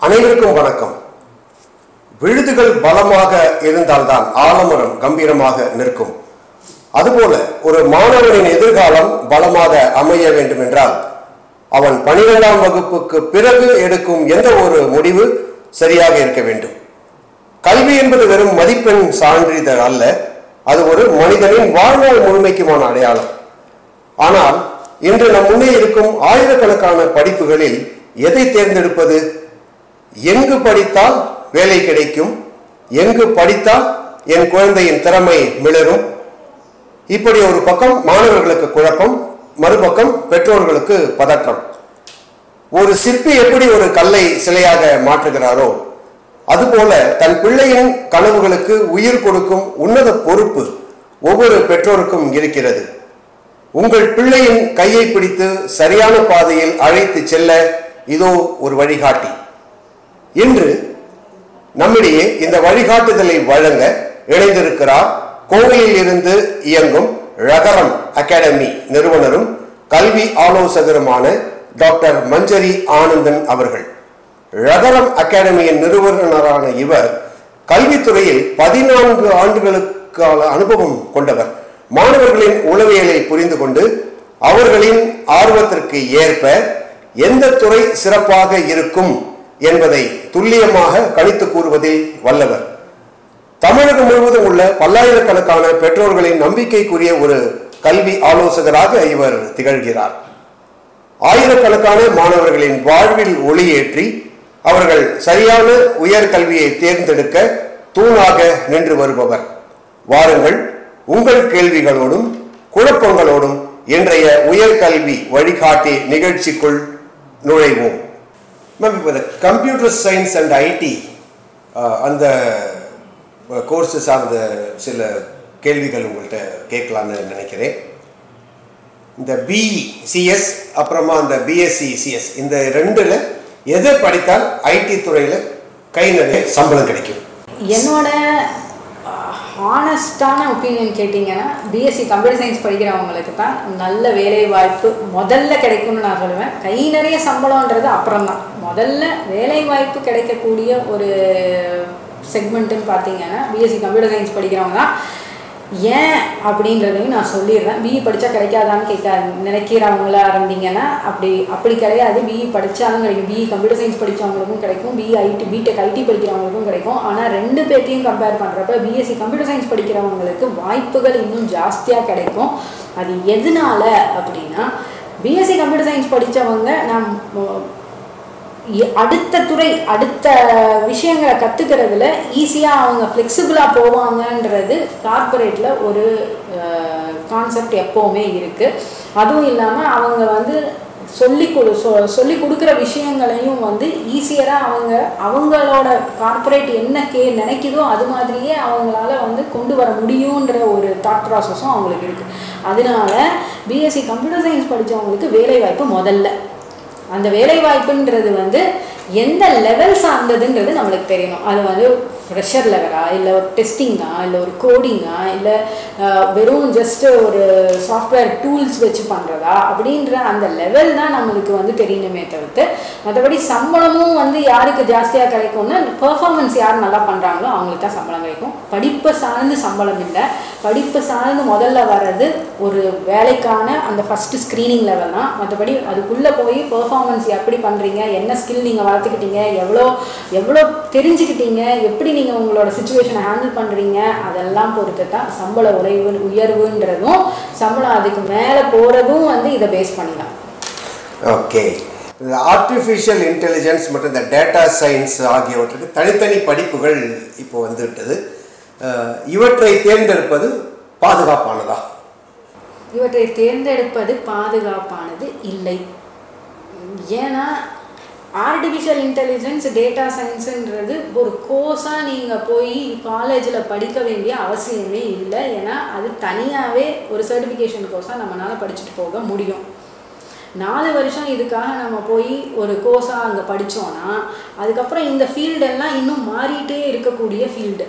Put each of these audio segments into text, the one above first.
அனைவருக்கும் வணக்கம் விழுதுகள் பலமாக இருந்தால்தான் ஆலமரம் கம்பீரமாக நிற்கும் அதுபோல ஒரு மாணவனின் எதிர்காலம் பலமாக அமைய வேண்டும் என்றால் அவன் பனிரெண்டாம் வகுப்புக்கு பிறகு எடுக்கும் எந்த ஒரு முடிவு சரியாக இருக்க வேண்டும் கல்வி என்பது வெறும் மதிப்பெண் சான்றிதழ் அல்ல அது ஒரு மனிதனின் வாழ்நாள் முழுமைக்குமான அடையாளம் ஆனால் இன்று நம் முன்னே இருக்கும் ஆயிரக்கணக்கான படிப்புகளில் எதை தேர்ந்தெடுப்பது எங்கு படித்தால் வேலை கிடைக்கும் எங்கு படித்தால் என் குழந்தையின் திறமை மிளரும் இப்படி ஒரு பக்கம் மாணவர்களுக்கு குழப்பம் மறுபக்கம் பெற்றோர்களுக்கு பதற்றம் ஒரு சிற்பி எப்படி ஒரு கல்லை சிலையாக மாற்றுகிறாரோ அதுபோல தன் பிள்ளையின் கனவுகளுக்கு உயிர் கொடுக்கும் உன்னத பொறுப்பு ஒவ்வொரு பெற்றோருக்கும் இருக்கிறது உங்கள் பிள்ளையின் கையை பிடித்து சரியான பாதையில் அழைத்து செல்ல இதோ ஒரு வழிகாட்டி இன்று நம்மிடையே இந்த வழிகாட்டுதலை வழங்க இணைந்திருக்கிறார் கோவையில் இருந்து இயங்கும் ரகரம் அகாடமி நிறுவனரும் கல்வி ஆலோசகருமான டாக்டர் மஞ்சரி ஆனந்தன் அவர்கள் ரகரம் அகாடமியின் நிறுவனரான இவர் கல்வித்துறையில் பதினான்கு ஆண்டுகளுக்கான அனுபவம் கொண்டவர் மாணவர்களின் உளவியலை புரிந்து கொண்டு அவர்களின் ஆர்வத்திற்கு ஏற்ப எந்த துறை சிறப்பாக இருக்கும் என்பதை துல்லியமாக கணித்து கூறுவதில் வல்லவர் தமிழகம் முழுவதும் உள்ள பல்லாயிரக்கணக்கான பெற்றோர்களின் நம்பிக்கைக்குரிய ஒரு கல்வி ஆலோசகராக இவர் திகழ்கிறார் ஆயிரக்கணக்கான மாணவர்களின் வாழ்வில் ஒளியேற்றி அவர்கள் சரியான உயர்கல்வியை தேர்ந்தெடுக்க தூணாக நின்று வருபவர் வாருங்கள் உங்கள் கேள்விகளோடும் குழப்பங்களோடும் இன்றைய உயர்கல்வி வழிகாட்டி நிகழ்ச்சிக்குள் நுழைவோம் மேம் இப்போ இந்த கம்ப்யூட்டர் சயின்ஸ் அண்ட் ஐடி அந்த கோர்ஸு சார்ந்த சில கேள்விகள் உங்கள்கிட்ட கேட்கலான்னு நினைக்கிறேன் இந்த பிஇ சிஎஸ் அப்புறமா அந்த பிஎஸ்சி சிஎஸ் இந்த ரெண்டில் எதை படித்தால் ஐடி துறையில் கை நிறைய சம்பளம் கிடைக்கும் என்னோட ஹானஸ்டான ஒப்பீனியன் கேட்டிங்கன்னா பிஎஸ்சி கம்ப்யூட்டர் சயின்ஸ் படிக்கிறவங்களுக்கு தான் நல்ல வேலை வாய்ப்பு முதல்ல கிடைக்கும்னு நான் சொல்லுவேன் கை நிறைய சம்பளம்ன்றது அப்புறம் தான் முதல்ல வேலை வாய்ப்பு கிடைக்கக்கூடிய ஒரு செக்மெண்ட்டுன்னு பார்த்தீங்கன்னா பிஎஸ்சி கம்ப்யூட்டர் சயின்ஸ் படிக்கிறவங்க தான் ஏன் அப்படின்றதையும் நான் சொல்லிடுறேன் பிஇ படித்தா கிடைக்காதான்னு கேட்க நினைக்கிறவங்களா இருந்தீங்கன்னா அப்படி அப்படி கிடையாது பிஇ படித்தாலும் கிடைக்கும் பிஇ கம்ப்யூட்டர் சயின்ஸ் படித்தவங்களுக்கும் கிடைக்கும் பிஇ ஐடி பிடெக் ஐடி படிக்கிறவங்களுக்கும் கிடைக்கும் ஆனால் ரெண்டு பேர்த்தையும் கம்பேர் பண்ணுறப்ப பிஎஸ்சி கம்ப்யூட்டர் சயின்ஸ் படிக்கிறவங்களுக்கு வாய்ப்புகள் இன்னும் ஜாஸ்தியாக கிடைக்கும் அது எதனால அப்படின்னா பிஎஸ்சி கம்ப்யூட்டர் சயின்ஸ் படித்தவங்க நான் அடுத்த துறை அடுத்த விஷயங்களை கற்றுக்கிறதுல ஈஸியாக அவங்க ஃப்ளெக்சிபிளாக போவாங்கன்றது கார்ப்பரேட்டில் ஒரு கான்செப்ட் எப்போவுமே இருக்குது அதுவும் இல்லாமல் அவங்க வந்து சொல்லி கொடு சொ சொல்லி கொடுக்குற விஷயங்களையும் வந்து ஈஸியராக அவங்க அவங்களோட கார்ப்பரேட் என்ன கே நினைக்குதோ அது மாதிரியே அவங்களால வந்து கொண்டு வர முடியுன்ற ஒரு தாட் ப்ராசஸும் அவங்களுக்கு இருக்குது அதனால பிஎஸ்சி கம்ப்யூட்டர் சயின்ஸ் படித்தவங்களுக்கு வேலைவாய்ப்பு முதல்ல அந்த வேலை வாய்ப்புன்றது வந்து எந்த லெவல் சார்ந்ததுன்றது நம்மளுக்கு தெரியணும் அது வந்து ஃப்ரெஷர் லெவலா இல்லை ஒரு டெஸ்டிங்கா இல்லை ஒரு கோடிங்கா இல்லை வெறும் ஜஸ்ட் ஒரு சாஃப்ட்வேர் டூல்ஸ் வச்சு பண்ணுறதா அப்படின்ற அந்த லெவல் தான் நம்மளுக்கு வந்து தெரியணுமே தவிர்த்து மற்றபடி சம்பளமும் வந்து யாருக்கு ஜாஸ்தியாக கிடைக்கும்னா பெர்ஃபார்மன்ஸ் யார் நல்லா பண்ணுறாங்களோ அவங்களுக்கு தான் சம்பளம் கிடைக்கும் படிப்பை சார்ந்து சம்பளம் இல்லை படிப்பு சார்ந்து முதல்ல வர்றது ஒரு வேலைக்கான அந்த ஃபஸ்ட்டு ஸ்க்ரீனிங் லெவல் தான் மற்றபடி அதுக்குள்ளே போய் பெர்ஃபார்மன்ஸ் எப்படி பண்ணுறீங்க என்ன ஸ்கில் நீங்கள் வளர்த்துக்கிட்டீங்க எவ்வளோ எவ்வளோ தெரிஞ்சுக்கிட்டீங்க எப்படி நீங்கள் உங்களோட சுச்சுவேஷனை ஹேண்டில் பண்ணுறீங்க அதெல்லாம் பொறுத்து தான் சம்பள உறைவு உயர்வுன்றதும் சம்பளம் அதுக்கு மேலே போகிறதும் வந்து இதை பேஸ் பண்ணிதான் ஓகே இந்த ஆர்டிஃபிஷியல் இன்டெலிஜென்ஸ் மற்றும் இந்த டேட்டா சயின்ஸ் ஆகியவற்றுக்கு தனித்தனி படிப்புகள் இப்போ வந்துவிட்டது அஹ், இவற்றை தேர்ந்தெடுப்பது பாதுகாப்பானதா இவற்றை தேர்ந்தெடுப்பது பாதுகாப்பானது இல்லை ஏன்னா ஆர்டிஃபிஷியல் இன்டெலிஜென்ஸ் டேட்டா சயின்ஸுன்றது ஒரு கோர்ஸாக நீங்கள் போய் காலேஜில் படிக்க வேண்டிய அவசியமே இல்லை ஏன்னா அது தனியாகவே ஒரு சர்டிஃபிகேஷன் கோர்ஸாக நம்மளால் படிச்சுட்டு போக முடியும் நாலு வருஷம் இதுக்காக நம்ம போய் ஒரு கோர்ஸாக அங்கே படித்தோன்னா அதுக்கப்புறம் இந்த ஃபீல்டெல்லாம் இன்னும் மாறிட்டே இருக்கக்கூடிய ஃபீல்டு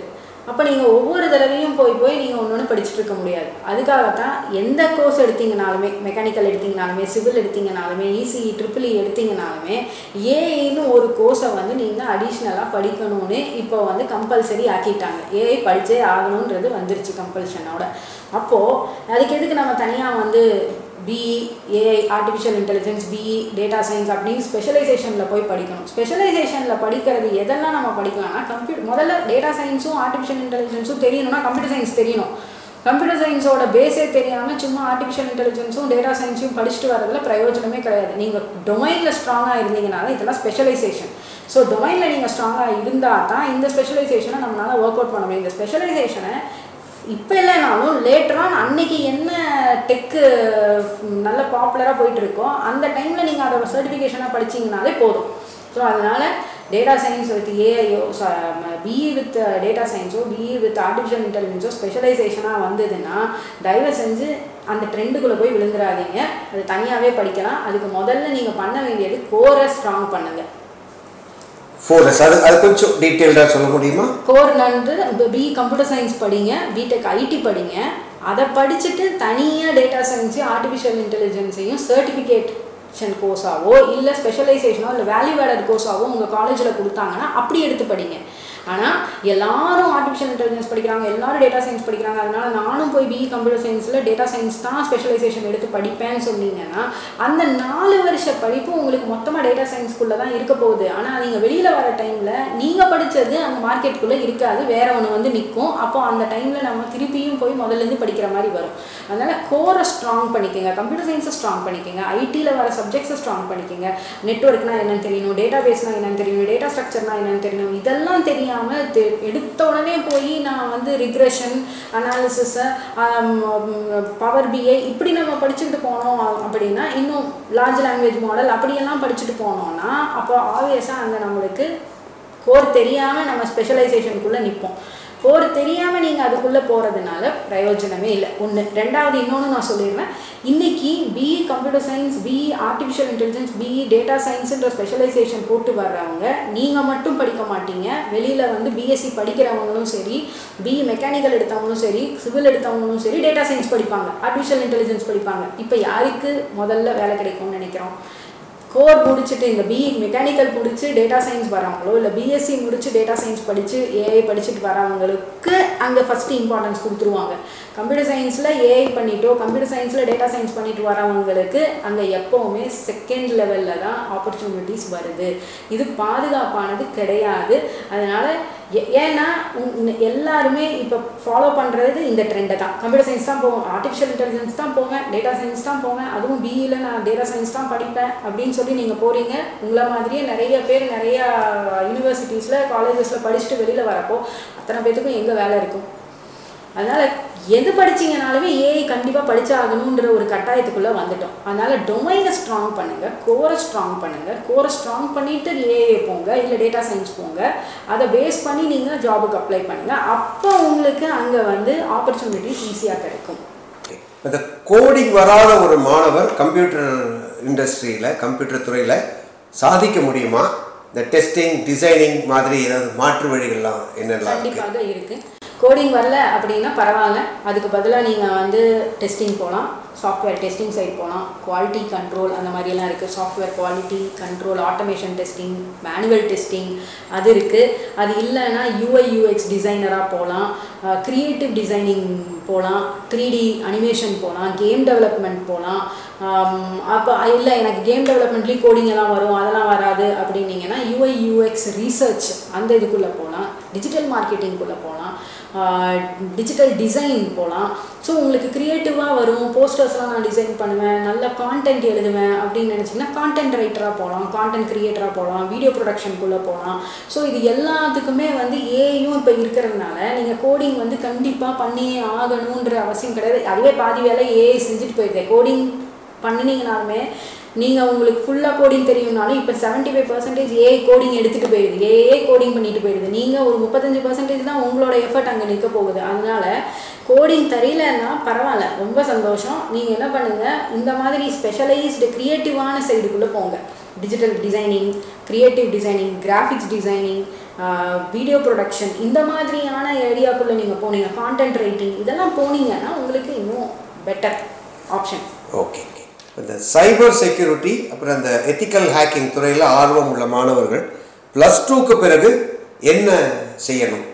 அப்போ நீங்கள் ஒவ்வொரு தடவையும் போய் போய் நீங்கள் ஒன்று ஒன்று படிச்சுட்டு இருக்க முடியாது அதுக்காகத்தான் எந்த கோர்ஸ் எடுத்தீங்கனாலுமே மெக்கானிக்கல் எடுத்தீங்கனாலுமே சிவில் எடுத்தீங்கனாலுமே இசிஇ ட்ரிபிள் எடுத்தீங்கனாலுமே ஏஐன்னு ஒரு கோர்ஸை வந்து நீங்கள் அடிஷ்னலாக படிக்கணும்னு இப்போ வந்து கம்பல்சரி ஆக்கிட்டாங்க ஏஐ படித்தே ஆகணுன்றது வந்துருச்சு கம்பல்ஷனோட அப்போது அதுக்கு எதுக்கு நம்ம தனியாக வந்து BE AI artificial intelligence BE data science அப்படின்னு ஸ்பெஷலைசேஷனில் போய் படிக்கணும் ஸ்பெஷலைசேஷனில் படிக்கிறது எதெல்லாம் நம்ம படிக்கலாம்னா கம்ப்யூட்டர் முதல்ல டேட்டா சயின்ஸும் ஆர்டிஃபிஷியல் இன்டெலிஜென்ஸும் தெரியணும்னா கம்ப்யூட்டர் சயின்ஸ் தெரியணும் கம்ப்யூட்டர் சயின்ஸோட பேஸே தெரியாமல் சும்மா ஆர்டிஃபிஷியல் இன்டெலிஜென்ஸும் டேட்டா சயின்ஸையும் படிச்சுட்டு வரதுல பிரயோஜனமே கிடையாது நீங்கள் டொமைனில் ஸ்ட்ராங்காக இருந்தீங்கன்னா தான் இதெல்லாம் ஸ்பெஷலைசேஷன் ஸோ டொமைனில் நீங்கள் ஸ்ட்ராங்காக இருந்தால் தான் இந்த ஸ்பெஷலைசேஷனை நம்மளால் ஒர்க் அவுட் பண்ண முடியும் இந்த ஸ்பெஷலைசேஷனை இப்போ இல்லைனாலும் லேட்டரான் அன்னைக்கு என்ன டெக்கு நல்ல பாப்புலராக போயிட்டு இருக்கோ அந்த டைமில் நீங்கள் அதை சர்டிஃபிகேஷனாக படிச்சீங்கனாலே போதும் ஸோ அதனால் டேட்டா சயின்ஸ் வித் ஏஐயோ பிஇ வித் டேட்டா சயின்ஸோ பிஇ வித் ஆர்டிஃபிஷியல் இன்டெலிஜென்ஸோ ஸ்பெஷலைசேஷனாக வந்ததுன்னா தயவு செஞ்சு அந்த ட்ரெண்டுக்குள்ளே போய் விழுந்துடாதீங்க அது தனியாகவே படிக்கலாம் அதுக்கு முதல்ல நீங்கள் பண்ண வேண்டியது கோரை ஸ்ட்ராங் பண்ணுங்கள் ஃபோர்எஸ் அது அது கொஞ்சம் டீட்டெயில்டாக சொல்ல முடியுமா கோர் வந்து பி கம்ப்யூட்டர் சயின்ஸ் படிங்க பிடெக் ஐடி படிங்க அதை படிச்சுட்டு தனியாக டேட்டா சயின்ஸையும் ஆர்டிஃபிஷியல் இன்டெலிஜென்ஸையும் சர்டிஃபிகேஷன் கோர்ஸாவோ இல்லை ஸ்பெஷலைசேஷனோ இல்லை வேல்யூ ஆடட் கோர்ஸாவோ உங்கள் காலேஜில் கொடுத்தாங்கன்னா அப்படி எடுத்து படிங்க ஆனால் எல்லாரும் ஆர்டிஃபிஷியல் இன்டெலிஜென்ஸ் படிக்கிறாங்க எல்லாரும் டேட்டா சயின்ஸ் படிக்கிறாங்க அதனால நானும் போய் பிஇ கம்ப்யூட்டர் சயின்ஸில் டேட்டா சயின்ஸ் தான் ஸ்பெஷலைசேஷன் எடுத்து படிப்பேன்னு சொன்னீங்கன்னா அந்த நாலு வருஷ படிப்பு உங்களுக்கு மொத்தமாக டேட்டா சயின்ஸ்குள்ளே தான் இருக்க போகுது ஆனால் நீங்கள் வெளியில் வர டைமில் நீங்கள் படித்தது அந்த மார்க்கெட்டுக்குள்ளே இருக்காது வேற ஒன்று வந்து நிற்கும் அப்போ அந்த டைமில் நம்ம திருப்பியும் போய் முதல்லேருந்து படிக்கிற மாதிரி வரும் அதனால் கோரை ஸ்ட்ராங் பண்ணிக்கோங்க கம்ப்யூட்டர் சயின்ஸை ஸ்ட்ராங் பண்ணிக்கோங்க ஐடியில் வர சப்ஜெக்ட்ஸை ஸ்ட்ராங் பண்ணிக்கோங்க நெட்ஒர்க்னா என்னன்னு தெரியணும் டேட்டா பேஸ்னா என்னன்னு தெரியணும் டேட்டா ஸ்ட்ரக்சர்னா என்னன்னு தெரியணும் இதெல்லாம் தெரியாமல் எடுத்த உடனே போய் நான் வந்து ரிக்ரெஷன் அனாலிசிஸை பவர் பிஐ இப்படி நம்ம படிச்சுட்டு போனோம் அப்படின்னா இன்னும் லார்ஜ் லாங்குவேஜ் மாடல் அப்படியெல்லாம் படிச்சுட்டு போனோம்னா அப்போ ஆப்வியஸாக அங்கே நம்மளுக்கு கோர் தெரியாமல் நம்ம ஸ்பெஷலைசேஷனுக்குள்ளே நிற்போம் கோர் தெரியாமல் நீங்கள் அதுக்குள்ளே போகிறதுனால பிரயோஜனமே இல்லை ஒன்று ரெண்டாவது இன்னொன்று நான் சொல்லிடுறேன் இன்றைக்கி BE computer science BE artificial intelligence BE data சயின்ஸுன்ற ஸ்பெஷலைசேஷன் போட்டு வர்றவங்க நீங்கள் மட்டும் படிக்க மாட்டீங்க வெளியில் வந்து பிஎஸ்சி படிக்கிறவங்களும் சரி பிஇ மெக்கானிக்கல் எடுத்தவங்களும் சரி சிவில் எடுத்தவங்களும் சரி டேட்டா சயின்ஸ் படிப்பாங்க ஆர்டிஃபிஷியல் இன்டெலிஜென்ஸ் படிப்பாங்க இப்போ யாருக்கு முதல்ல வேலை கிடைக்கும்னு நினைக்கிறோம் கோர் முடிச்சுட்டு இந்த பிஇ மெக்கானிக்கல் முடிச்சு டேட்டா சயின்ஸ் வரவங்களோ இல்லை பிஎஸ்சி முடிச்சு டேட்டா சயின்ஸ் படித்து ஏஐ படிச்சுட்டு வரவங்களுக்கு அங்கே ஃபஸ்ட்டு இம்பார்ட்டன்ஸ் கொடுத்துருவாங்க கம்ப்யூட்டர் சயின்ஸில் ஏஐ பண்ணிட்டோ கம்ப்யூட்டர் சயின்ஸில் டேட்டா சயின்ஸ் பண்ணிட்டு வரவங்களுக்கு அங்கே எப்போவுமே செகண்ட் லெவலில் தான் ஆப்பர்ச்சுனிட்டிஸ் வருது இது பாதுகாப்பானது கிடையாது அதனால் ஏன்னா எல்லாருமே இப்போ ஃபாலோ பண்ணுறது இந்த ட்ரெண்டை தான் கம்ப்யூட்டர் சயின்ஸ் தான் போவேன் ஆர்டிஃபிஷியல் இன்டெலிஜென்ஸ் தான் போவேன் டேட்டா சயின்ஸ் தான் போவேன் அதுவும் பிஇயில் நான் டேட்டா சயின்ஸ் தான் படிப்பேன் அப்படின்னு சொல்லி நீங்கள் போகிறீங்க உங்களை மாதிரியே நிறைய பேர் நிறையா யூனிவர்சிட்டிஸில் காலேஜஸில் படிச்சுட்டு வெளியில் வரப்போ அத்தனை பேத்துக்கும் எங்கே வேலை இருக்கும் அதனால் எது படிச்சிங்கனாலுமே ஏஐ கண்டிப்பாக படிச்சாகணுன்ற ஒரு கட்டாயத்துக்குள்ளே வந்துட்டோம் அதனால் டொமைனை ஸ்ட்ராங் பண்ணுங்கள் கோரை ஸ்ட்ராங் பண்ணுங்கள் கோரை ஸ்ட்ராங் பண்ணிவிட்டு ஏஐ போங்க இல்லை டேட்டா சயின்ஸ் போங்க அதை பேஸ் பண்ணி நீங்கள் ஜாபுக்கு அப்ளை பண்ணுங்கள் அப்போ உங்களுக்கு அங்கே வந்து ஆப்பர்ச்சுனிட்டிஸ் ஈஸியாக கிடைக்கும் இந்த கோடிங் வராத ஒரு மாணவர் கம்ப்யூட்டர் இண்டஸ்ட்ரியில் கம்ப்யூட்டர் துறையில் சாதிக்க முடியுமா இந்த டெஸ்டிங் டிசைனிங் மாதிரி ஏதாவது மாற்று வழிகள்லாம் என்னெல்லாம் இருக்குது கண்டிப்பாக இருக்குது கோடிங் வரல அப்படின்னா பரவாயில்ல அதுக்கு பதிலாக நீங்கள் வந்து டெஸ்டிங் போகலாம் சாஃப்ட்வேர் டெஸ்டிங் சைட் போகலாம் குவாலிட்டி கண்ட்ரோல் அந்த மாதிரியெல்லாம் இருக்குது software quality control automation testing manual testing அது இருக்குது அது இல்லைன்னா யூஐ யூஎக்ஸ் டிசைனராக போகலாம் க்ரியேட்டிவ் டிசைனிங் போகலாம் த்ரீ டி அனிமேஷன் போகலாம் கேம் டெவலப்மெண்ட் போகலாம் அப்போ இல்லை எனக்கு கேம் டெவலப்மெண்ட்லேயும் கோடிங் எல்லாம் வரும் அதெல்லாம் வராது அப்படின்னீங்கன்னா யூஐ யூஎக்ஸ் ரீசர்ச் அந்த இதுக்குள்ளே போகலாம் டிஜிட்டல் மார்க்கெட்டிங்குள்ளே போகலாம் டிஜிட்டல் டிசைன் போகலாம் ஸோ உங்களுக்கு க்ரியேட்டிவாக வரும் போஸ்டர்ஸ்லாம் நான் டிசைன் பண்ணுவேன் நல்ல கான்டென்ட் எழுதுவேன் அப்படின்னு நினச்சிங்கன்னா கான்டென்ட் ரைட்டராக போகலாம் கான்டென்ட் க்ரியேட்டராக போகலாம் வீடியோ ப்ரொடக்ஷனுக்குள்ளே போகலாம் ஸோ இது எல்லாத்துக்குமே வந்து ஏஐயும் இப்போ இருக்கிறதுனால நீங்கள் கோடிங் வந்து கண்டிப்பாக பண்ணியே ஆகணுன்ற அவசியம் கிடையாது அதுவே பாதி வேலை ஏஐ செஞ்சுட்டு போயிருக்கேன் கோடிங் பண்ணினீங்கனாலுமே நீங்கள் உங்களுக்கு ஃபுல்லாக கோடிங் தெரியும்னாலும் இப்போ seventy five percentage AI coding எடுத்துகிட்டு போயிடுது ஏஐ கோடிங் பண்ணிட்டு போயிடுது நீங்கள் ஒரு முப்பத்தஞ்சு பர்சன்டேஜ் தான் உங்களோட எஃபர்ட் அங்கே நிற்க போகுது அதனால கோடிங் தெரியலன்னா பரவாயில்ல ரொம்ப சந்தோஷம் நீங்கள் என்ன பண்ணுங்கள் இந்த மாதிரி ஸ்பெஷலைஸ்டு க்ரியேட்டிவான சைடுக்குள்ளே போங்க digital designing creative designing graphics designing video production இந்த மாதிரியான ஏரியாக்குள்ளே நீங்கள் போனீங்க கான்டென்ட் ரைட்டிங் இதெல்லாம் போனீங்கன்னா உங்களுக்கு இன்னும் பெட்டர் ஆப்ஷன் ஓகே ஓகே இந்த சைபர் செக்யூரிட்டி அப்புறம் அந்த எத்திக்கல் ஹேக்கிங் துறையில் ஆர்வம் உள்ள மாணவர்கள் ப்ளஸ் டூக்கு பிறகு என்ன செய்யணும்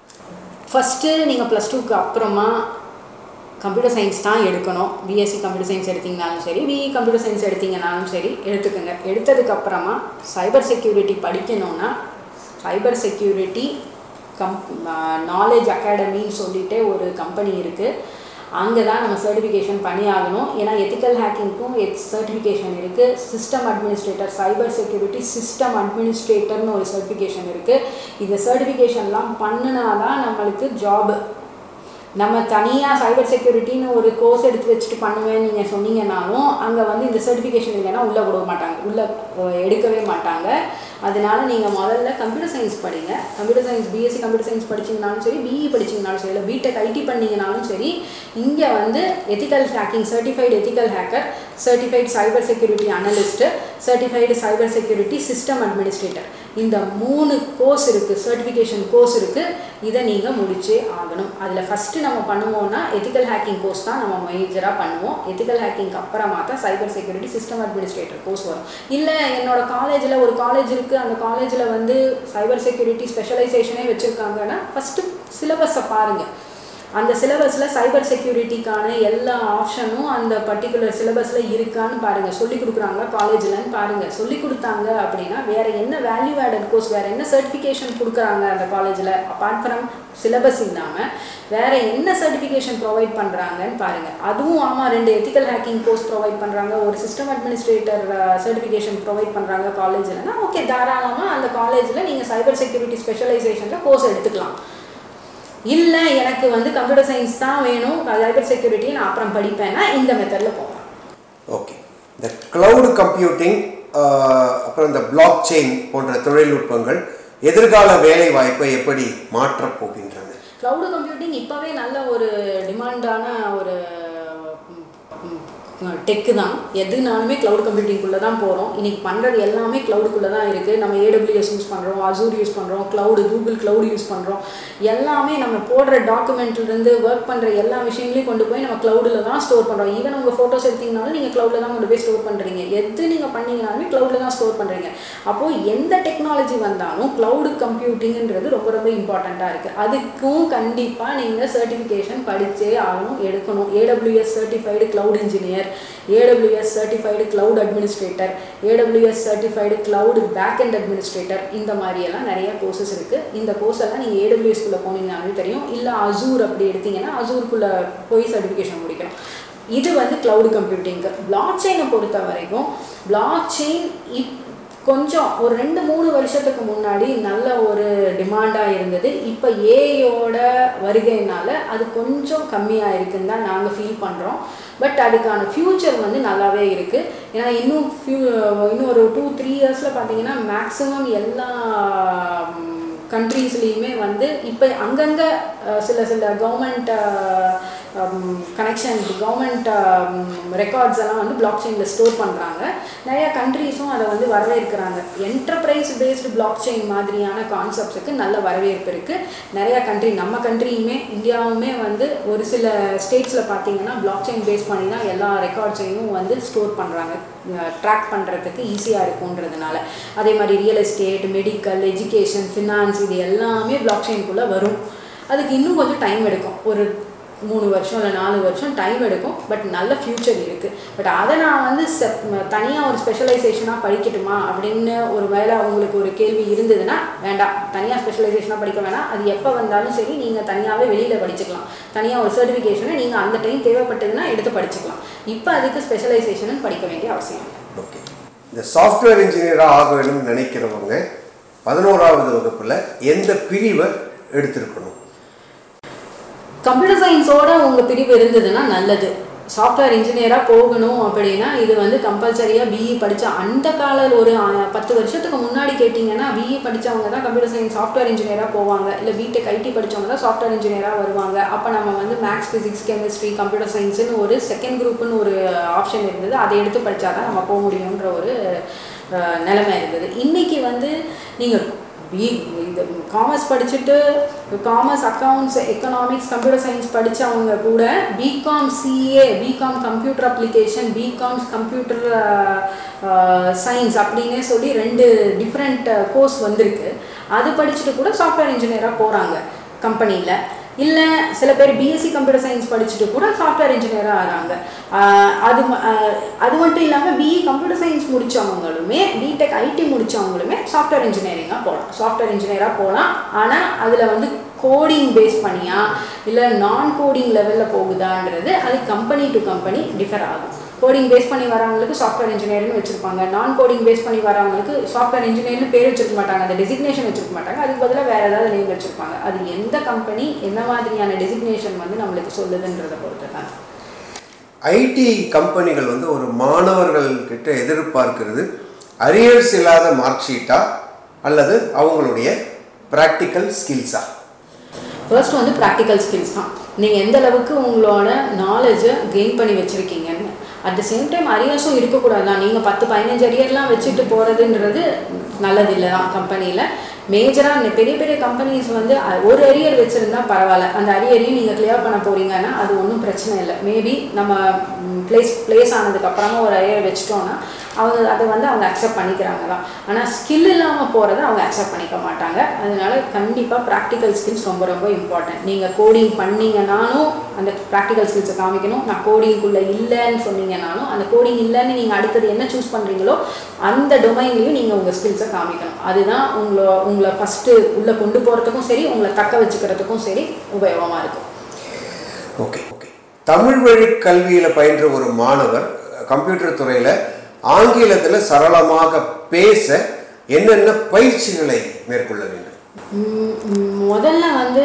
ஃபஸ்ட்டு நீங்கள் ப்ளஸ் டூக்கு அப்புறமா கம்ப்யூட்டர் சயின்ஸ் தான் எடுக்கணும் பிஎஸ்சி கம்ப்யூட்டர் சயின்ஸ் எடுத்தீங்கனாலும் சரி பிஇ கம்ப்யூட்டர் சயின்ஸ் எடுத்தீங்கனாலும் சரி எடுத்துக்கோங்க எடுத்ததுக்கு அப்புறமா சைபர் செக்யூரிட்டி படிக்கணும்னா சைபர் செக்யூரிட்டி கம் நாலேஜ் அகாடமின்னு சொல்லிட்டு ஒரு கம்பெனி இருக்குது அங்கே தான் நம்ம சர்டிஃபிகேஷன் பண்ணி ஆகணும் ஏன்னா எத்திக்கல் ஹேக்கிங்க்கும் எத் சர்டிஃபிகேஷன் இருக்குது system administrator cyber security system அட்மினிஸ்ட்ரேட்டர்னு ஒரு சர்டிஃபிகேஷன் இருக்குது இந்த சர்டிஃபிகேஷன்லாம் பண்ணினா தான் நம்மளுக்கு ஜாப் நம்ம தனியாக சைபர் செக்யூரிட்டின்னு ஒரு கோர்ஸ் எடுத்து வச்சுட்டு பண்ணுவேன்னு நீங்கள் சொன்னீங்கன்னாலும் அங்கே வந்து இந்த சர்டிஃபிகேஷன் இல்லைன்னா உள்ளே விட மாட்டாங்க உள்ளே எடுக்கவே மாட்டாங்க அதனால நீங்கள் முதல்ல கம்ப்யூட்டர் சயின்ஸ் படிங்க computer science BSc computer science படிச்சிங்கனாலும் சரி பிஇ படிச்சிங்கனாலும் சரி இல்லை பிடெக் ஐடி பண்ணீங்கனாலும் சரி இங்கே வந்து ethical hacking certified ethical hacker certified cyber security analyst certified cyber security system administrator இந்த மூணு கோர்ஸ் இருக்குது சர்டிஃபிகேஷன் கோர்ஸ் இருக்குது இதை நீங்கள் முடிச்சே ஆகணும் அதில் ஃபஸ்ட்டு நம்ம பண்ணுவோம்னா எத்திக்கல் ஹேக்கிங் கோர்ஸ் தான் நம்ம மேஜராக பண்ணுவோம் எத்திக்கல் ஹேக்கிங்க்கு அப்புறமா தான் cyber security system administrator course வரும் இல்லை என்னோட காலேஜில் ஒரு காலேஜ் இருக்குது அந்த காலேஜில் வந்து சைபர் செக்யூரிட்டி ஸ்பெஷலைசேஷனே வச்சுருக்காங்கன்னா ஃபஸ்ட்டு சிலபஸை பாருங்கள் அந்த சிலபஸில் சைபர் செக்யூரிட்டிக்கான எல்லா ஆப்ஷனும் அந்த பர்டிகுலர் சிலபஸில் இருக்கான்னு பாருங்கள் சொல்லி கொடுக்குறாங்க காலேஜில்னு பாருங்கள் சொல்லி கொடுத்தாங்க அப்படின்னா வேறு என்ன வேல்யூ ஆடட் கோர்ஸ் வேறு என்ன சர்டிஃபிகேஷன் கொடுக்குறாங்க அந்த காலேஜில் அப்பார்ட் ஃப்ரம் சிலபஸ் இல்லாமல் வேறு என்ன சர்டிஃபிகேஷன் ப்ரொவைட் பண்ணுறாங்கன்னு பாருங்கள் அதுவும் ஆமாம் ரெண்டு எத்திக்கல் ஹேக்கிங் கோர்ஸ் ப்ரொவைட் பண்ணுறாங்க ஒரு சிஸ்டம் அட்மினிஸ்ட்ரேட்டர் சர்டிஃபிகேஷன் ப்ரொவைட் பண்ணுறாங்க காலேஜில்னா ஓகே தாராளமாக அந்த காலேஜில் நீங்கள் சைபர் செக்யூரிட்டி ஸ்பெஷலைசேஷனில் கோர்ஸ் எடுத்துக்கலாம் இல்லை எனக்கு வந்து கம்ப்யூட்டர் சயின்ஸ் தான் வேணும் சைபர் செக்யூரிட்டியை நான் அப்புறம் படிப்பேன்னா இந்த மெத்தடில் போகலாம் ஓகே இந்த க்ளவுடு கம்ப்யூட்டிங் அப்புறம் இந்த பிளாக் செயின் போன்ற தொழில்நுட்பங்கள் எதிர்கால வேலை வாய்ப்பை எப்படி மாற்றப் போகின்றன க்ளவுடு கம்ப்யூட்டிங் இப்போவே நல்ல ஒரு டிமாண்டான ஒரு டெக்கு தான் எதுனாலுமே க்ளவுட் கம்ப்யூட்டிங்குள்ளே தான் போகிறோம் இன்றைக்கி பண்ணுறது எல்லாமே க்ளவுடுக்குள்ளே தான் இருக்குது நம்ம ஏடபிள்யூஎஸ் யூஸ் பண்ணுறோம் அசூர் யூஸ் பண்ணுறோம் க்ளவுடு கூகுள் க்ளவுட் யூஸ் பண்ணுறோம் எல்லாமே நம்ம போடுற டாக்குமெண்ட்லேருந்து ஒர்க் பண்ணுற எல்லா விஷயங்களையும் கொண்டு போய் நம்ம க்ளவுடில் தான் ஸ்டோர் பண்ணுறோம் ஈவன் உங்கள் ஃபோட்டோஸ் எடுத்தீங்கனாலும் நீங்கள் க்ளவுடில் தான் கொண்டு போய் ஸ்டோர் பண்ணுறீங்க எது நீங்கள் பண்ணீங்கனாலுமே க்ளவுடில் தான் ஸ்டோர் பண்ணுறீங்க அப்போது எந்த டெக்னாலஜி வந்தாலும் க்ளவுடு கம்ப்யூட்டிங்கிறது ரொம்ப ரொம்ப இம்பார்ட்டண்ட்டாக இருக்குது அதுக்கும் கண்டிப்பாக நீங்கள் சர்டிஃபிகேஷன் படித்தே ஆகணும் எடுக்கணும் AWS certified cloud engineer AWS certified cloud administrator AWS certified cloud back and administrator இந்த மாதிரியெல்லாம் நிறைய கோர்சஸ் இருக்குது இந்த கோர்ஸ் எல்லாம் நீங்கள் ஏடபிள்யூஎஸ்குள்ளே போனீங்கன்னாலும் தெரியும் இல்லை அசூர் அப்படி எடுத்தீங்கன்னா அசூருக்குள்ளே போய் சர்டிஃபிகேஷன் முடிக்கணும் இது வந்து க்ளவுடு கம்ப்யூட்டிங்க்கு பிளாக் செயினை பொறுத்த வரைக்கும் பிளாக் செயின் இப் கொஞ்சம் ஒரு ரெண்டு மூணு வருஷத்துக்கு முன்னாடி நல்ல ஒரு டிமாண்டாக இருந்தது இப்போ ஏஐயோட வருகையினால அது கொஞ்சம் கம்மியாக இருக்குன்னு தான் நாங்கள் ஃபீல் பண்ணுறோம் பட் அதுக்கான ஃப்யூச்சர் வந்து நல்லாவே இருக்குது ஏன்னா இன்னும் ஃபியூ இன்னும் ஒரு டூ த்ரீ இயர்ஸில் பார்த்தீங்கன்னா மேக்ஸிமம் எல்லா கண்ட்ரீஸ்லேயுமே வந்து இப்போ அங்கங்கே சில சில கவர்மெண்ட் கனெக்ஷன் கவர்மெண்ட் ரெக்கார்ட்ஸ் எல்லாம் வந்து பிளாக் செயினில் ஸ்டோர் பண்ணுறாங்க நிறையா கண்ட்ரீஸும் அதை வந்து வரவேற்கிறாங்க என்டர்பிரைஸ் பேஸ்டு பிளாக் செயின் மாதிரியான கான்செப்ட்ஸுக்கு நல்ல வரவேற்பு இருக்குது நிறையா கண்ட்ரி நம்ம கண்ட்ரியுமே இந்தியாவுமே வந்து ஒரு சில ஸ்டேட்ஸில் பார்த்தீங்கன்னா பிளாக் செயின் பேஸ் பண்ணி தான் எல்லா ரெக்கார்ட்ஸையும் வந்து ஸ்டோர் பண்ணுறாங்க ட்ராக் பண்ணுறதுக்கு ஈஸியாக இருக்குன்றதுனால அதே மாதிரி real estate medical education finance இது எல்லாமே பிளாக் செயின்குள்ளே வரும் அதுக்கு இன்னும் கொஞ்சம் டைம் எடுக்கும் ஒரு மூணு வருஷம் இல்லை நாலு வருஷம் டைம் எடுக்கும் பட் நல்ல ஃப்யூச்சர் இருக்குது பட் அதை நான் வந்து செப் தனியாக ஒரு ஸ்பெஷலைசேஷனாக படிக்கட்டுமா அப்படின்னு ஒரு வேளை உங்களுக்கு ஒரு கேள்வி இருந்ததுன்னா வேண்டாம் தனியாக ஸ்பெஷலைசேஷனாக படிக்க வேணாம் அது எப்போ வந்தாலும் சரி நீங்கள் தனியாகவே வெளியில் படிச்சுக்கலாம் தனியாக ஒரு சர்டிஃபிகேஷனை நீங்கள் அந்த டைம் தேவைப்பட்டதுன்னா எடுத்து படிச்சுக்கலாம் இப்போ அதுக்கு ஸ்பெஷலைசேஷன் படிக்க வேண்டிய அவசியம் இல்லை ஓகே இந்த சாஃப்ட்வேர் இன்ஜினியராக ஆக வேணும்னு நினைக்கிறவங்க பதினோராவது வகுப்பில் எந்த பிரிவை எடுத்திருக்கணும் கம்ப்யூட்டர் சயின்ஸோட உங்கள் பிரிவு இருந்ததுன்னா நல்லது சாஃப்ட்வேர் இன்ஜினியராக போகணும் அப்படின்னா இது வந்து கம்பல்சரியாக பிஇ படித்த அந்த கால ஒரு ஆ, பத்து வருஷத்துக்கு முன்னாடி கேட்டிங்கன்னா பிஇ படித்தவங்க தான் கம்ப்யூட்டர் சயின்ஸ் சாஃப்ட்வேர் இன்ஜினியராக போவாங்க இல்லை பிடெக் ஐடி படித்தவங்க தான் சாஃப்ட்வேர் இன்ஜினியராக வருவாங்க அப்போ நம்ம வந்து மேக்ஸ் ஃபிசிக்ஸ் கெமிஸ்ட்ரி கம்ப்யூட்டர் சயின்ஸ்னு ஒரு செகண்ட் குரூப்னு ஒரு ஆப்ஷன் இருந்தது அதை எடுத்து படித்தா தான் நம்ம போக முடியுன்ற ஒரு அஹ், நிலைமை இருந்தது இன்றைக்கி வந்து நீங்கள் பி இது காமர்ஸ் படிச்சுட்டு commerce accounts economics computer science படித்தவங்க கூட BCom CA BCom computer application BCom computer science அப்படின்னே சொல்லி ரெண்டு டிஃப்ரெண்ட் கோர்ஸ் வந்திருக்கு அது படிச்சுட்டு கூட சாஃப்ட்வேர் இன்ஜினியராக போகிறாங்க கம்பெனியில் இல்லை சில பேர் பிஎஸ்சி கம்ப்யூட்டர் சயின்ஸ் படிச்சுட்டு கூட சாஃப்ட்வேர் இன்ஜினியராக ஆகிறாங்க ஆஹ் அது ம- ஆஹ் அது மட்டும் இல்லாமல் பிஇ கம்ப்யூட்டர் சயின்ஸ் முடித்தவங்களுமே பிடெக் ஐடி முடித்தவங்களுமே சாஃப்ட்வேர் இன்ஜினியரிங்காக போகலாம் சாஃப்ட்வேர் இன்ஜினியராக போகலாம் ஆனால் அதில் வந்து கோடிங் பேஸ் பண்ணியா இல்லை நான் கோடிங் லெவலில் போகுதான்றது அது கம்பெனி டு கம்பெனி டிஃபர் ஆகும் கோடிங் பேஸ் பண்ணி வரவங்களுக்கு சாஃப்ட்வேர் இன்ஜினியர்னு வச்சிருப்பாங்க நான் கோடிங் பேஸ் பண்ணி வரவங்களுக்கு சாஃப்ட்வேர் இன்ஜினியர்னு பேர் வச்சிருக்க மாட்டாங்க அந்த டெசிக்னேஷன் வச்சிருக்க மாட்டாங்க அதுக்கு பதிலாக வேற ஏதாவது நேம் வச்சிருப்பாங்க அது எந்த கம்பெனி எந்த மாதிரியான டெசிக்னேஷன் வந்து நம்மளுக்கு சொல்லுதுன்றதை பொறுத்து தான் ஐடி கம்பெனிகள் வந்து ஒரு மாணவர்கள் கிட்ட எதிர்பார்க்கிறது அரியர்ஸ் இல்லாத மார்க் ஷீட்டா அல்லது அவங்களுடைய ப்ராக்டிக்கல் ஸ்கில்ஸா ஃபர்ஸ்ட் வந்து ப்ராக்டிக்கல் ஸ்கில்ஸ் தான் நீங்கள் எந்த அளவுக்கு உங்களோட நாலேஜை கெயின் பண்ணி வச்சுருக்கீங்கன்னு அட் த சேம் டைம் அரியர்ஸும் இருக்கக்கூடாது தான் நீங்கள் பத்து பதினஞ்சு அரியர்லாம் வச்சுட்டு போகிறதுன்றது நல்லதில்லை தான் கம்பெனியில் மேஜராக பெரிய பெரிய கம்பெனிஸ் வந்து அ- ஒரு அரியர் வச்சுருந்தா பரவாயில்ல அந்த அரியரையும் நீங்கள் கிளியர் பண்ண போகிறீங்கன்னா அது ஒன்றும் பிரச்சனை இல்லை மேபி நம்ம பிளேஸ் பிளேஸ் ஆனதுக்கப்புறமா ஒரு அரியர் வச்சிட்டோன்னா அவங்க அதை வந்து அவங்க அக்செப்ட் பண்ணிக்கிறாங்க தான் ஆனால் ஸ்கில் இல்லாமல் போகிறத அவங்க அக்செப்ட் பண்ணிக்க மாட்டாங்க அதனால கண்டிப்பாக ப்ராக்டிக்கல் ஸ்கில்ஸ் ரொம்ப ரொம்ப இம்பார்ட்டன்ட் நீங்கள் கோடிங் பண்ணீங்கனாலும் அந்த ப்ராக்டிக்கல் ஸ்கில்ஸை காமிக்கணும் நான் கோடிங்குள்ளே இல்லைன்னு சொன்னீங்கனாலும் அந்த கோடிங் இல்லைன்னு நீங்கள் அடுத்தது என்ன சூஸ் பண்ணுறீங்களோ அந்த டொமைன்லையும் நீங்கள் உங்கள் ஸ்கில்ஸை காமிக்கணும் அதுதான் உங்களை உங்களை ஃபஸ்ட்டு உள்ளே கொண்டு போகிறதுக்கும் சரி உங்களை தக்க வச்சுக்கிறதுக்கும் சரி உபயோகமாக இருக்கும் ஓகே ஓகே தமிழ் வழி கல்வியில் பயின்ற ஒரு மாணவர் கம்ப்யூட்டர் துறையில் ஆங்கிலத்தில் சரளமாக பேச என்னென்ன பயிற்சிகளை மேற்கொள்ள வேண்டும் ம், ம், முதல்ல வந்து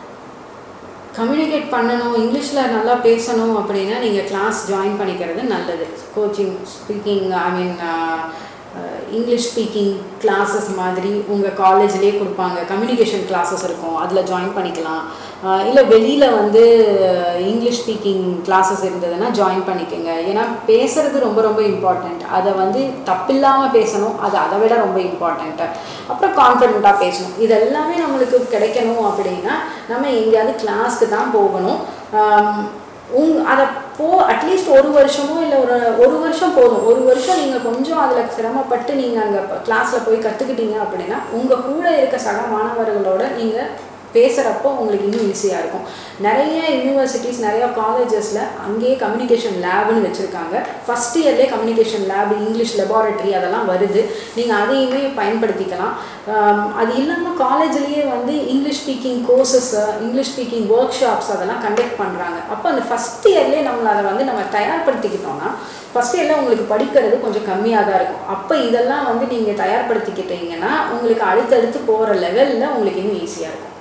கம்யூனிகேட் பண்ணணும் இங்கிலீஷில் நல்லா பேசணும் அப்படின்னா நீங்கள் கிளாஸ் ஜாயின் பண்ணிக்கிறது நல்லது coaching speaking I mean English speaking classes மாதிரி உங்கள் காலேஜ்லேயே கொடுப்பாங்க கம்யூனிகேஷன் கிளாஸஸ் இருக்கும் அதில் ஜாயின் பண்ணிக்கலாம் இல்லை வெளியில் வந்து இங்கிலீஷ் ஸ்பீக்கிங் கிளாஸஸ் இருந்ததுன்னா ஜாயின் பண்ணிக்கோங்க ஏன்னா பேசுறது ரொம்ப ரொம்ப இம்பார்ட்டண்ட் அதை வந்து தப்பில்லாமல் பேசணும் அது அதை விட ரொம்ப இம்பார்ட்டண்ட்டு அப்புறம் கான்ஃபிடென்ட்டாக பேசணும் இது எல்லாமே நம்மளுக்கு கிடைக்கணும் அப்படின்னா நம்ம எங்கேயாவது கிளாஸ்க்கு தான் போகணும் ஆம், உங் அதை போ அட்லீஸ்ட் ஒரு வருஷமோ இல்லை ஒரு ஒரு வருஷம் போதும் ஒரு வருஷம் நீங்கள் கொஞ்சம் அதில் சிரமப்பட்டு நீங்கள் அங்கே கிளாஸில் போய் கற்றுக்கிட்டீங்க அப்படின்னா உங்கள் கூட இருக்க சக மாணவர்களோட நீங்கள் பேசுகிறப்போ உங்களுக்கு இன்னும் ஈஸியாக இருக்கும் நிறைய யூனிவர்சிட்டிஸ் நிறைய காலேஜஸில் அங்கேயே கம்யூனிகேஷன் லேப்னு வச்சுருக்காங்க ஃபஸ்ட் இயர்லேயே கம்யூனிகேஷன் லேப் இங்கிலீஷ் லெபார்ட்டரி அதெல்லாம் வருது நீங்கள் அதையுமே பயன்படுத்திக்கலாம் ஆம், அது இல்லாமல் காலேஜ்லேயே வந்து English speaking courses English speaking workshops அதெல்லாம் கண்டக்ட் பண்ணுறாங்க அப்போ அந்த ஃபஸ்ட் இயர்லேயே நம்மளை அதை வந்து நம்ம தயார்படுத்திக்கிட்டோம்னா ஃபஸ்ட் இயரில் உங்களுக்கு படிக்கிறது கொஞ்சம் கம்மியாக தான் இருக்கும் அப்போ இதெல்லாம் வந்து நீங்கள் தயார்படுத்திக்கிட்டீங்கன்னா உங்களுக்கு அடுத்தடுத்து போகிற லெவலில் உங்களுக்கு இன்னும் ஈஸியாக இருக்கும்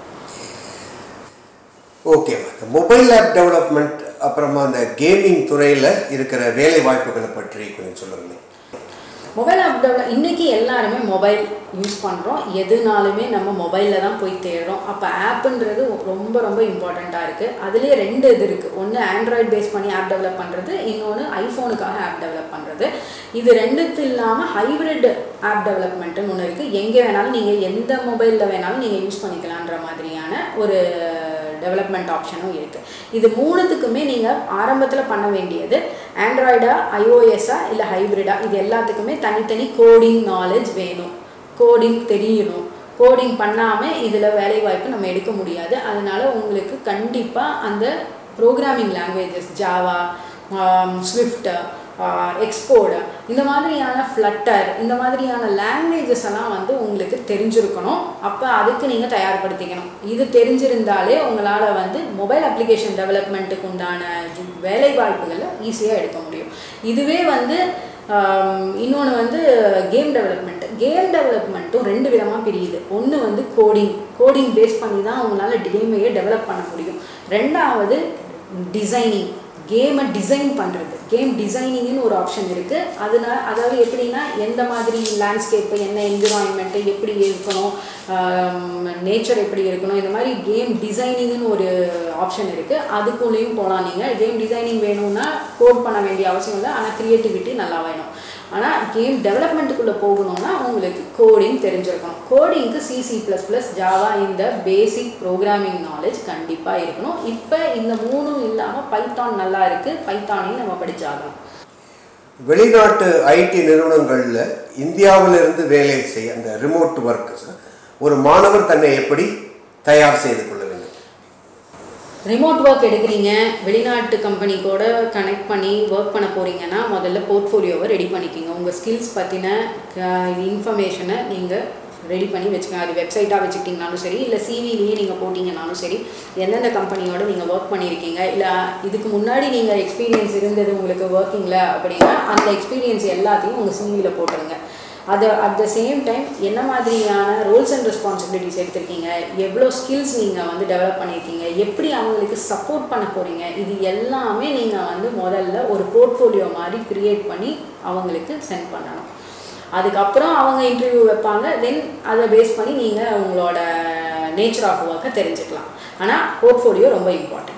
ஓகே மொபைல் ஆப் டெவலப்மெண்ட் அப்புறமா அந்த கேமிங் துறையில் இருக்கிற வேலை வாய்ப்புகளை பற்றி கொஞ்சம் சொல்லுங்களேன் மொபைல் ஆப் டெவலப் இன்றைக்கி எல்லாருமே மொபைல் யூஸ் பண்ணுறோம் எதுனாலுமே நம்ம மொபைலில் தான் போய் தேடுறோம் அப்போ ஆப்புன்றது ரொம்ப ரொம்ப இம்பார்ட்டண்ட்டாக இருக்குது அதுலேயே ரெண்டு இது இருக்குது ஒன்று ஆண்ட்ராய்ட் பேஸ் பண்ணி ஆப் டெவலப் பண்ணுறது இன்னொன்று ஐஃபோனுக்காக ஆப் டெவலப் பண்ணுறது இது ரெண்டுத்து இல்லாமல் ஹைப்ரிட் ஆப் டெவலப்மெண்ட்டுன்னு ஒன்று இருக்குது எங்கே வேணாலும் நீங்கள் எந்த மொபைலில் வேணாலும் நீங்கள் யூஸ் பண்ணிக்கலான்ற மாதிரியான ஒரு டெவலப்மெண்ட் ஆப்ஷனும் இருக்குது இது மூணுத்துக்குமே நீங்கள் ஆரம்பத்தில் பண்ண வேண்டியது ஆண்ட்ராய்டா ஐஓஎஸ்ஸா இல்லை ஹைப்ரிடா இது எல்லாத்துக்குமே தனித்தனி கோடிங் நாலேஜ் வேணும் கோடிங் தெரியணும் கோடிங் பண்ணாமல் இதில் வேலைவாய்ப்பு நம்ம எடுக்க முடியாது அதனால உங்களுக்கு கண்டிப்பாக அந்த programming languages Java Swift export இந்த மாதிரியான ஃப்ளட்டர் இந்த மாதிரியான லாங்குவேஜஸ் எல்லாம் வந்து உங்களுக்கு தெரிஞ்சிருக்கணும் அப்போ அதுக்கு நீங்கள் தயார்படுத்திக்கணும் இது தெரிஞ்சிருந்தாலே உங்களால் வந்து மொபைல் அப்ளிகேஷன் டெவலப்மெண்ட்டுக்கு உண்டான வேலை வாய்ப்புகளை ஈஸியாக எடுக்க முடியும் இதுவே வந்து இன்னொன்று வந்து கேம் டெவலப்மெண்ட் கேம் டெவலப்மெண்ட்டும் ரெண்டு விதமாக பிரியுது ஒன்று வந்து கோடிங் கோடிங் பேஸ் பண்ணி தான் உங்களால் கேமையே டெவலப் பண்ண முடியும் ரெண்டாவது டிசைனிங் கேமை டிசைன் பண்ணுறது கேம் டிசைனிங்னு ஒரு ஆப்ஷன் இருக்குது அதனால அதாவது எப்படின்னா எந்த மாதிரி லேண்ட்ஸ்கேப்பு என்ன என்விரான்மெண்ட்டு எப்படி இருக்கணும் நேச்சர் எப்படி இருக்கணும் இந்த மாதிரி கேம் டிசைனிங்னு ஒரு ஆப்ஷன் இருக்குது அதுக்குள்ளேயும் போகலாம் நீங்கள் கேம் டிசைனிங் வேணும்னா கோட் பண்ண வேண்டிய அவசியம் இல்லை ஆனால் க்ரியேட்டிவிட்டி நல்லா வேணும் ஆனால் கேம் டெவலப்மெண்ட்டுக்குள்ளே போகணும்னா உங்களுக்கு கோடிங் தெரிஞ்சிருக்கணும் கோடிங்க்கு சிசி ப்ளஸ் ப்ளஸ் ஜாவா இந்த பேசிக் ப்ரோக்ராமிங் நாலேஜ் கண்டிப்பாக இருக்கணும் இப்போ இந்த மூணும் இல்லாமல் பைத்தான் நல்லா இருக்குது பைத்தானையும் நம்ம படிச்சாகணும் வெளிநாட்டு ஐடி நிறுவனங்களில் இந்தியாவிலிருந்து வேலை செய்ய அந்த ரிமோட் ஒர்க் ஒரு மாணவர் தன்னை எப்படி தயார் செய்து கொள்ள வேண்டும் ரிமோட் ஒர்க் எடுக்கிறீங்க வெளிநாட்டு கம்பெனி கூட கனெக்ட் பண்ணி ஒர்க் பண்ண போகிறீங்கன்னா முதல்ல போர்ட்ஃபோலியோவை ரெடி பண்ணிக்கிங்க உங்கள் ஸ்கில்ஸ் பற்றின இன்ஃபர்மேஷனை நீங்கள் ரெடி பண்ணி வச்சுக்கோங்க அது வெப்சைட்டாக வச்சுக்கிட்டிங்கனாலும் சரி இல்லை சிவிலேயே நீங்கள் போட்டிங்கனாலும் சரி எந்தெந்த கம்பெனியோட நீங்கள் ஒர்க் பண்ணியிருக்கீங்க இல்லை இதுக்கு முன்னாடி நீங்கள் எக்ஸ்பீரியன்ஸ் இருந்தது உங்களுக்கு ஒர்க்கிங்கில் அப்படின்னா அந்த எக்ஸ்பீரியன்ஸ் எல்லாத்தையும் உங்கள் சிவியில் போட்டுருங்க அது அட் த சேம் டைம் என்ன மாதிரியான ரோல்ஸ் அண்ட் ரெஸ்பான்சிபிலிட்டிஸ் எடுத்திருக்கீங்க எவ்வளோ ஸ்கில்ஸ் நீங்கள் வந்து டெவலப் பண்ணியிருக்கீங்க எப்படி அவங்களுக்கு சப்போர்ட் பண்ண போகிறீங்க இது எல்லாமே நீங்கள் வந்து முதல்ல ஒரு போர்ட்ஃபோலியோ மாதிரி க்ரியேட் பண்ணி அவங்களுக்கு சென்ட் பண்ணணும் அதுக்கப்புறம் அவங்க இன்டர்வியூ வைப்பாங்க தென் அதை பேஸ் பண்ணி நீங்கள் உங்களோட நேச்சர் ஆஃப் ஒர்க்கை தெரிஞ்சுக்கலாம் ஆனால் போர்ட்ஃபோலியோ ரொம்ப இம்பார்ட்டண்ட்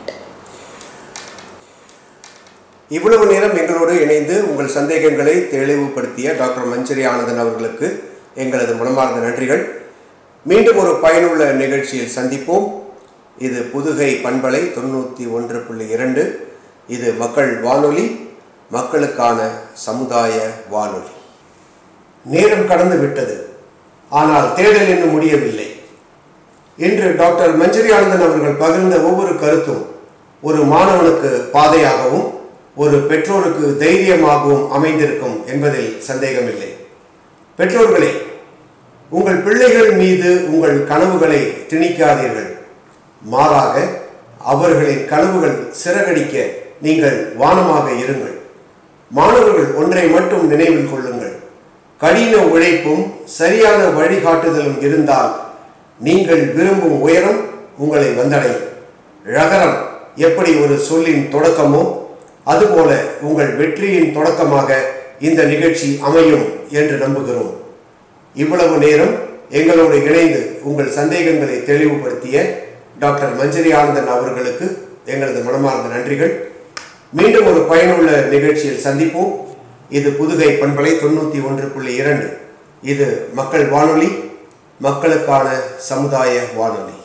இவ்வளவு நேரம் எங்களோடு இணைந்து உங்கள் சந்தேகங்களை தெளிவுபடுத்திய டாக்டர் மஞ்சரி ஆனந்தன் அவர்களுக்கு எங்களது மனமார்ந்த நன்றிகள் மீண்டும் ஒரு பயனுள்ள நிகழ்ச்சியில் சந்திப்போம் இது புதுகை பண்பலை தொண்ணூற்றி ஒன்று புள்ளி இரண்டு இது மக்கள் வானொலி மக்களுக்கான சமுதாய வானொலி நேரம் கடந்து விட்டது ஆனால் தேடல் இன்னும் முடியவில்லை இன்று டாக்டர் மஞ்சரி ஆனந்தன் அவர்கள் பகிர்ந்த ஒவ்வொரு கருத்தும் ஒரு மாணவனுக்கு பாதையாகவும் ஒரு பெற்றோருக்கு தைரியமாகவும் அமைந்திருக்கும் என்பதில் சந்தேகமில்லை பெற்றோர்களே உங்கள் பிள்ளைகள் மீது உங்கள் கனவுகளை திணிக்காதீர்கள் மாறாக அவர்களின் கனவுகள் சிறகடிக்க நீங்கள் வானமாக இருங்கள் மாணவர்கள் ஒன்றை மட்டும் நினைவில் கொள்ளுங்கள் கடின உழைப்பும் சரியான வழிகாட்டுதலும் இருந்தால் நீங்கள் விரும்பும் உயரம் உங்களை வந்தடையும் ழகரம் எப்படி ஒரு சொல்லின் தொடக்கமோ அதுபோல உங்கள் வெற்றியின் தொடக்கமாக இந்த நிகழ்ச்சி அமையும் என்று நம்புகிறோம் இவ்வளவு நேரம் எங்களோடு இணைந்து உங்கள் சந்தேகங்களை தெளிவுபடுத்திய டாக்டர் மஞ்சரி ஆனந்தன் அவர்களுக்கு எங்களது மனமார்ந்த நன்றிகள் மீண்டும் ஒரு பயனுள்ள நிகழ்ச்சியில் சந்திப்போம் இது புதுகை பண்பலை தொண்ணூற்றி ஒன்று புள்ளி இரண்டு இது மக்கள் வானொலி மக்களுக்கான சமுதாய வானொலி